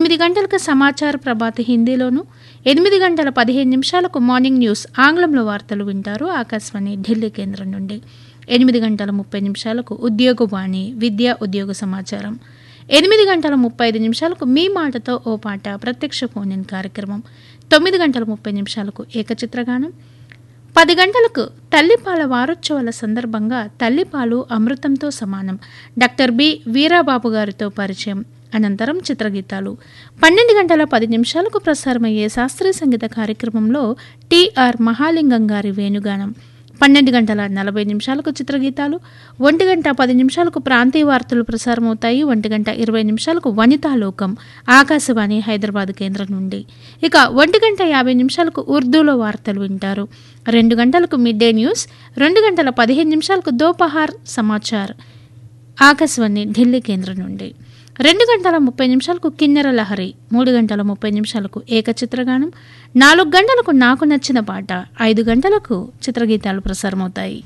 ఎనిమిది గంటలకు సమాచార ప్రభాత హిందీలోను ఎనిమిది గంటల పదిహేను నిమిషాలకు మార్నింగ్ న్యూస్ ఆంగ్లంలో వార్తలు వింటారు ఆకాశవాణి ఢిల్లీ కేంద్రం నుండి ఎనిమిది గంటల ముప్పై నిమిషాలకు ఉద్యోగవాణి విద్యా ఉద్యోగ సమాచారం ఎనిమిది గంటల ముప్పై ఐదు నిమిషాలకు మీ మాటతో ఓ పాట ప్రత్యక్ష ఫోన్ ఇన్ కార్యక్రమం తొమ్మిది గంటల ముప్పై నిమిషాలకు ఏకచిత్రగానం పది గంటలకు తల్లిపాల వారోత్సవాల సందర్భంగా తల్లిపాలు అమృతంతో సమానం డాక్టర్ బి వీరాబాబు గారితో పరిచయం అనంతరం చిత్రగీతాలు పన్నెండు గంటల పది నిమిషాలకు ప్రసారమయ్యే శాస్త్రీయ సంగీత కార్యక్రమంలో టిఆర్ మహాలింగం గారి వేణుగానం పన్నెండు గంటల నలభై నిమిషాలకు చిత్రగీతాలు ఒంటి గంట పది నిమిషాలకు ప్రాంతీయ వార్తలు ప్రసారమవుతాయి ఒంటి గంట ఇరవై నిమిషాలకు వనితాలోకం ఆకాశవాణి హైదరాబాద్ కేంద్రం నుండి ఇక ఒంటి గంట యాభై నిమిషాలకు ఉర్దూలో వార్తలు వింటారు రెండు గంటలకు మిడ్ డే న్యూస్ రెండు గంటల పదిహేను నిమిషాలకు దోపహార్ సమాచార్ ఆకాశవాణి ఢిల్లీ కేంద్రం నుండి రెండు గంటల ముప్పై నిమిషాలకు కిన్నెర లహరి మూడు గంటల ముప్పై నిమిషాలకు ఏకచిత్రగానం నాలుగు గంటలకు నాకు నచ్చిన పాట ఐదు గంటలకు చిత్రగీతాలు ప్రసారమవుతాయి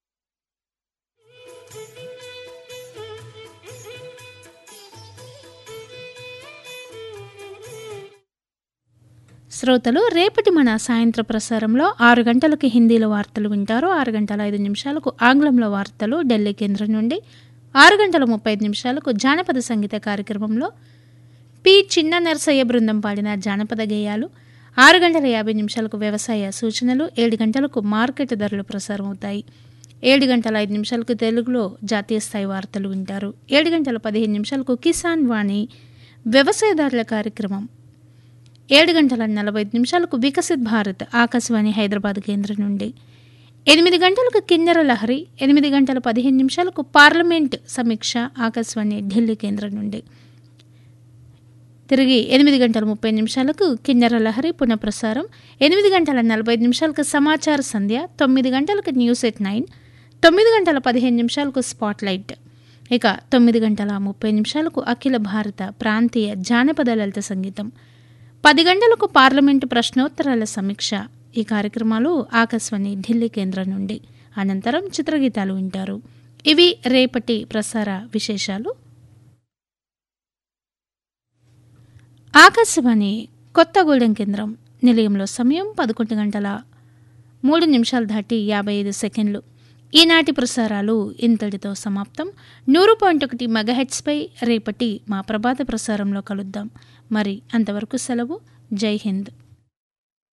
శ్రోతలు రేపటి మన సాయంత్ర ప్రసారంలో ఆరు గంటలకు హిందీలో వార్తలు వింటారు ఆరు గంటల ఐదు నిమిషాలకు ఆంగ్లంలో వార్తలు ఢిల్లీ కేంద్రం నుండి ఆరు గంటల ముప్పై ఐదు నిమిషాలకు జానపద సంగీత కార్యక్రమంలో పి చిన్న నరసయ్య బృందం పాడిన జానపద గేయాలు ఆరు గంటల యాభై నిమిషాలకు వ్యవసాయ సూచనలు ఏడు గంటలకు మార్కెట్ ధరలు ప్రసారమవుతాయి ఏడు గంటల ఐదు నిమిషాలకు తెలుగులో జాతీయ స్థాయి వార్తలు వింటారు ఏడు గంటల పదిహేను నిమిషాలకు కిసాన్ వాణి వ్యవసాయదారుల కార్యక్రమం ఏడు గంటల నలభై ఐదు నిమిషాలకు వికసిత్ భారత్ ఆకాశవాణి హైదరాబాద్ కేంద్రం నుండి ఎనిమిది గంటలకు కిన్నెర లహరి ఎనిమిది గంటల పదిహేను నిమిషాలకు పార్లమెంట్ సమీక్ష ఆకాశవాణి ఢిల్లీ కేంద్రం నుండి తిరిగి ఎనిమిది గంటల ముప్పై నిమిషాలకు కిన్నెర లహరి పునఃప్రసారం ఎనిమిది గంటల నలభై ఐదు నిమిషాలకు సమాచార సంధ్య తొమ్మిది గంటలకు న్యూస్ ఎట్ నైన్ తొమ్మిది గంటల పదిహేను నిమిషాలకు స్పాట్ లైట్ ఇక తొమ్మిది గంటల ముప్పై నిమిషాలకు అఖిల భారత ప్రాంతీయ జానపద లలిత సంగీతం పది గంటలకు పార్లమెంటు ప్రశ్నోత్తరాల సమీక్ష ఈ కార్యక్రమాలు ఆకాశవాణి ఢిల్లీ కేంద్రం నుండి అనంతరం చిత్రగీతాలు వింటారు ఇవి రేపటి ప్రసార విశేషాలు ఆకాశవాణి కొత్తగూడెం కేంద్రం నిలయంలో సమయం పదకొండు గంటల మూడు నిమిషాలు దాటి యాభై ఐదు సెకండ్లు ఈనాటి ప్రసారాలు ఇంతటితో సమాప్తం నూరు పాయింట్ ఒకటి మెగాహెట్స్పై రేపటి మా ప్రభాత ప్రసారంలో కలుద్దాం మరి అంతవరకు సెలవు జై హింద్